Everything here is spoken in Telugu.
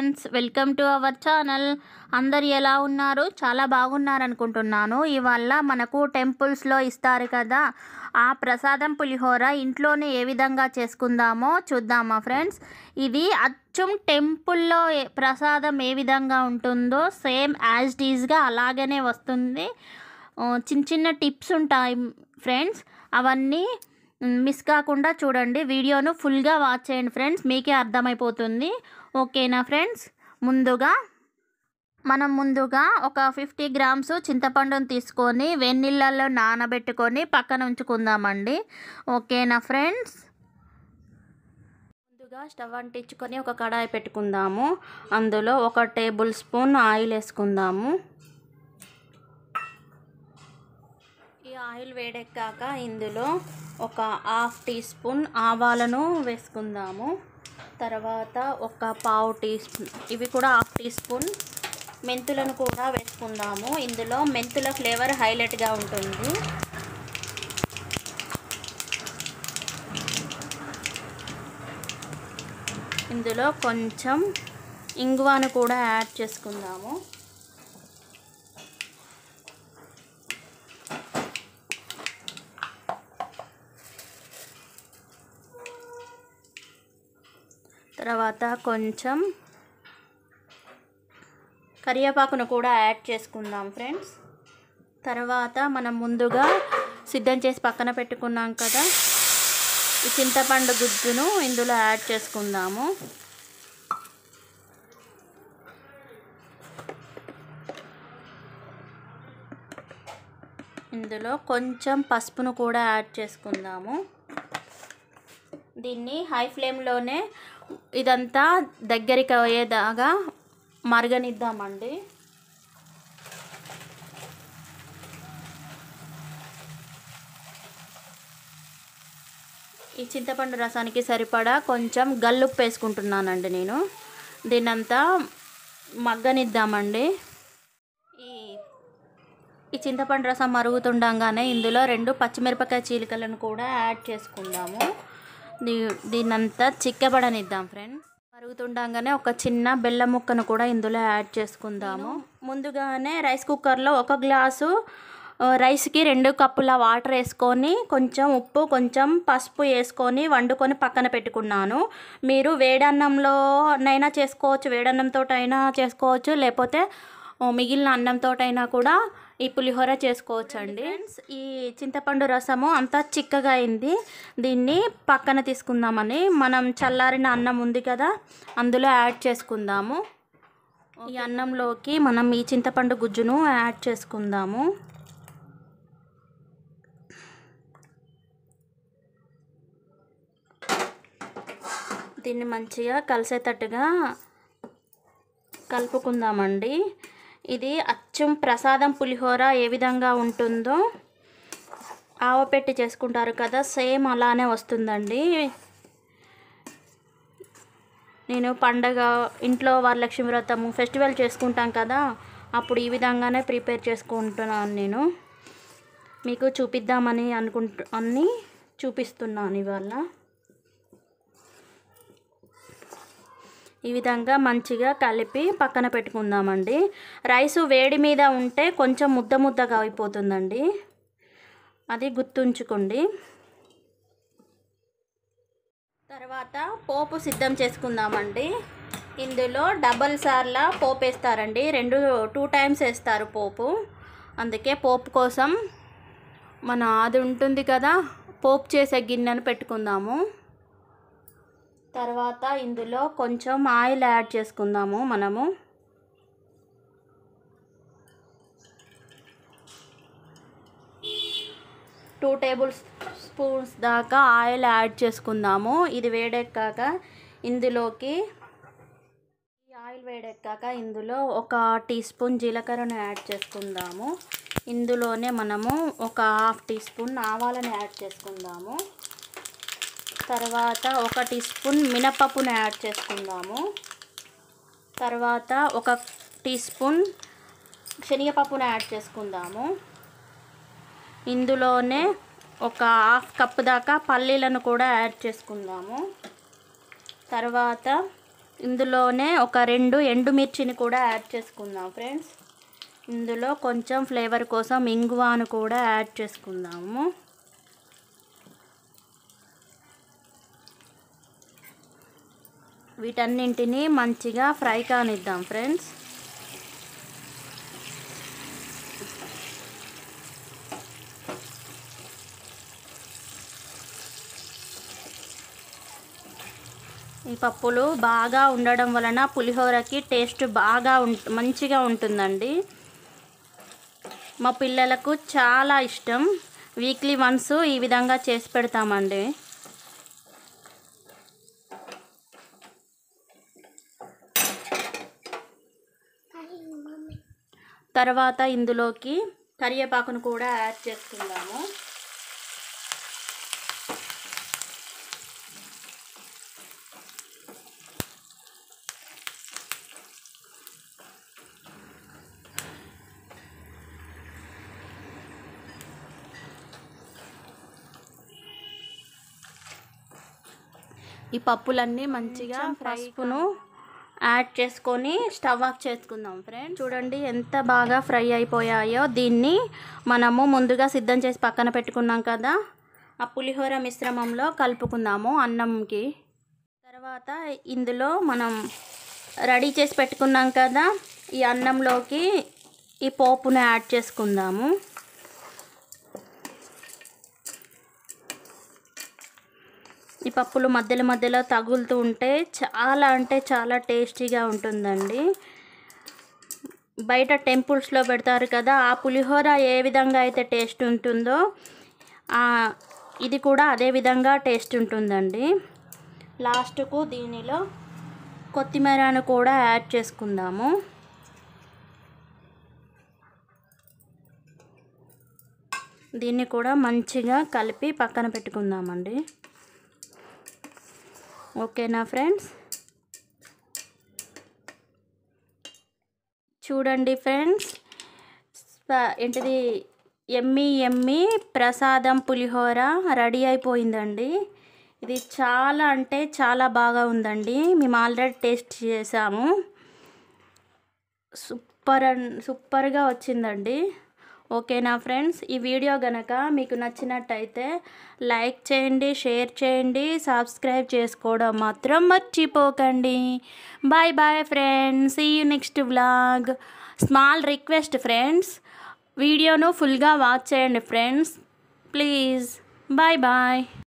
friends welcome to our channel అందరు ఎలా ఉన్నారు చాలా బాగున్నారు అనుకుంటున్నాను ఇవాళ మనకు టెంపుల్స్లో ఇస్తారు కదా ఆ ప్రసాదం పులిహోర ఇంట్లోనే ఏ విధంగా చేసుకుందామో చూద్దామా ఫ్రెండ్స్ ఇది అచ్చం టెంపుల్లో ఏ- ప్రసాదం ఏ విధంగా ఉంటుందో సేమ్ యాజ్ టీజ్గా అలాగనే వస్తుంది ఆ, చిన్న చిన్న టిప్స్ ఉంటాయి ఫ్రెండ్స్ అవన్నీ మిస్ కాకుండా చూడండి వీడియోను ఫుల్గా వాచ్ చేయండి ఫ్రెండ్స్ మీకే అర్థమైపోతుంది ఓకేనా ఫ్రెండ్స్ ముందుగా మనం ముందుగా ఒక ఫిఫ్టీ గ్రామ్స్ చింతపండును తీసుకొని వెన్నీళ్ళల్లో నానబెట్టుకొని పక్కన ఉంచుకుందామండి ఓకేనా ఫ్రెండ్స్ ముందుగా స్టవ్ అంటించుకొని ఒక కడాయి పెట్టుకుందాము అందులో ఒక టేబుల్ స్పూన్ ఆయిల్ వేసుకుందాము ఈ ఆయిల్ వేడెక్కాక ఇందులో ఒక హాఫ్ టీ స్పూన్ ఆవాలను వేసుకుందాము తర్వాత ఒక పావు టీ స్పూన్ ఇవి కూడా హాఫ్ టీ స్పూన్ మెంతులను కూడా వేసుకుందాము ఇందులో మెంతుల ఫ్లేవర్ హైలైట్గా ఉంటుంది ఇందులో కొంచెం ఇంగువాను కూడా యాడ్ చేసుకుందాము తర్వాత కొంచెం కరివేపాకును కూడా యాడ్ చేసుకుందాం ఫ్రెండ్స్ తర్వాత మనం ముందుగా సిద్ధం చేసి పక్కన పెట్టుకున్నాం కదా ఈ చింతపండు గుజ్జును ఇందులో యాడ్ చేసుకుందాము ఇందులో కొంచెం పసుపును కూడా యాడ్ చేసుకుందాము దీన్ని హై ఫ్లేమ్లోనే ఇదంతా దగ్గరికి అయ్యేదాగా మరగనిద్దామండి ఈ చింతపండు రసానికి సరిపడా కొంచెం గల్లుప్పు వేసుకుంటున్నానండి నేను దీన్నంతా మగ్గనిద్దామండి ఈ ఈ చింతపండు రసం మరుగుతుండగానే ఇందులో రెండు పచ్చిమిరపకాయ చీలికలను కూడా యాడ్ చేసుకుందాము దీ దీన్నంతా చిక్కబడనిద్దాం ఫ్రెండ్స్ మరుగుతుండగానే ఒక చిన్న బెల్లం ముక్కను కూడా ఇందులో యాడ్ చేసుకుందాము ముందుగానే రైస్ కుక్కర్లో ఒక గ్లాసు ఆ, రైస్కి రెండు కప్పుల వాటర్ వేసుకొని కొంచెం ఉప్పు కొంచెం పసుపు వేసుకొని వండుకొని పక్కన పెట్టుకున్నాను మీరు వేడన్నంలో నైనా చేసుకోవచ్చు వేడన్నంతో అయినా చేసుకోవచ్చు లేకపోతే ఓ మిగిలిన అన్నంతోటైనా కూడా ఈ పులిహోర చేసుకోవచ్చు అండి ఫ్రెండ్స్ ఈ చింతపండు రసము అంతా చిక్కగా అయింది దీన్ని పక్కన తీసుకుందామని మనం చల్లారిన అన్నం ఉంది కదా అందులో యాడ్ చేసుకుందాము ఈ అన్నంలోకి మనం ఈ చింతపండు గుజ్జును యాడ్ చేసుకుందాము దీన్ని మంచిగా కలిసేటట్టుగా కలుపుకుందామండి ఇది అచ్చం ప్రసాదం పులిహోర ఏ విధంగా ఉంటుందో ఆవపెట్టి చేసుకుంటారు కదా సేమ్ అలానే వస్తుందండి నేను పండగ ఇంట్లో వరలక్ష్మి వ్రతము ఫెస్టివల్ చేసుకుంటాం కదా అప్పుడు ఈ విధంగానే ప్రిపేర్ చేసుకుంటున్నాను నేను మీకు చూపిద్దామని అనుకుంటు అన్ని చూపిస్తున్నాను ఇవాళ ఈ విధంగా మంచిగా కలిపి పక్కన పెట్టుకుందామండి రైసు వేడి మీద ఉంటే కొంచెం ముద్ద ముద్దగా అయిపోతుందండి అది గుర్తుంచుకోండి తర్వాత పోపు సిద్ధం చేసుకుందామండి ఇందులో డబల్ సార్ల పోపు వేస్తారండి రెండు టూ టైమ్స్ వేస్తారు పోపు అందుకే పోపు కోసం మన అది ఉంటుంది కదా పోపు చేసే గిన్నెను పెట్టుకుందాము తర్వాత ఇందులో కొంచెం ఆయిల్ యాడ్ చేసుకుందాము మనము టూ టేబుల్ స్పూన్స్ దాకా ఆయిల్ యాడ్ చేసుకుందాము ఇది వేడెక్కాక ఇందులోకి ఈ ఆయిల్ వేడెక్కాక ఇందులో ఒక టీ స్పూన్ జీలకర్రను యాడ్ చేసుకుందాము ఇందులోనే మనము ఒక హాఫ్ టీ స్పూన్ ఆవాలను యాడ్ చేసుకుందాము తర్వాత ఒక టీ స్పూన్ మినపప్పును యాడ్ చేసుకుందాము తర్వాత ఒక టీ స్పూన్ శనగపప్పును యాడ్ చేసుకుందాము ఇందులోనే ఒక హాఫ్ కప్ దాకా పల్లీలను కూడా యాడ్ చేసుకుందాము తర్వాత ఇందులోనే ఒక రెండు ఎండుమిర్చిని కూడా యాడ్ చేసుకుందాం ఫ్రెండ్స్ ఇందులో కొంచెం ఫ్లేవర్ కోసం ఇంగువాను కూడా యాడ్ చేసుకుందాము వీటన్నింటినీ మంచిగా ఫ్రై కానిద్దాం ఫ్రెండ్స్ ఈ పప్పులు బాగా ఉండడం వలన పులిహోరకి టేస్ట్ బాగా ఉం మంచిగా ఉంటుందండి మా పిల్లలకు చాలా ఇష్టం వీక్లీ వన్స్ ఈ విధంగా చేసి పెడతామండి తర్వాత ఇందులోకి కరివేపాకును కూడా యాడ్ చేసుకుందాము ఈ పప్పులన్నీ మంచిగా పసుపును యాడ్ చేసుకొని స్టవ్ ఆఫ్ చేసుకుందాం ఫ్రెండ్స్ చూడండి ఎంత బాగా ఫ్రై అయిపోయాయో దీన్ని మనము ముందుగా సిద్ధం చేసి పక్కన పెట్టుకున్నాం కదా ఆ పులిహోర మిశ్రమంలో కలుపుకుందాము అన్నంకి తర్వాత ఇందులో మనం రెడీ చేసి పెట్టుకున్నాం కదా ఈ అన్నంలోకి ఈ పోపును యాడ్ చేసుకుందాము ఈ పప్పులు మధ్యలో మధ్యలో తగులుతూ ఉంటే చాలా అంటే చాలా టేస్టీగా ఉంటుందండి బయట టెంపుల్స్లో పెడతారు కదా ఆ పులిహోర ఏ విధంగా అయితే టేస్ట్ ఉంటుందో ఇది కూడా అదే విధంగా టేస్ట్ ఉంటుందండి లాస్ట్కు దీనిలో కొత్తిమీరను కూడా యాడ్ చేసుకుందాము దీన్ని కూడా మంచిగా కలిపి పక్కన పెట్టుకుందామండి ఓకేనా ఫ్రెండ్స్ చూడండి ఫ్రెండ్స్ ఏంటిది ఎమ్మి ఎమ్మి ప్రసాదం పులిహోర రెడీ అయిపోయిందండి ఇది చాలా అంటే చాలా బాగా ఉందండి మేము ఆల్రెడీ టేస్ట్ చేసాము సూపర్ సూపర్గా వచ్చిందండి ఓకేనా ఫ్రెండ్స్ ఈ వీడియో గనక మీకు నచ్చినట్టయితే లైక్ చేయండి షేర్ చేయండి సబ్స్క్రైబ్ చేసుకోవడం మాత్రం మర్చిపోకండి బాయ్ బాయ్ ఫ్రెండ్స్ ఈ next vlog small request friends వీడియోను ఫుల్గా వాచ్ చేయండి ఫ్రెండ్స్ ప్లీజ్ బాయ్ బాయ్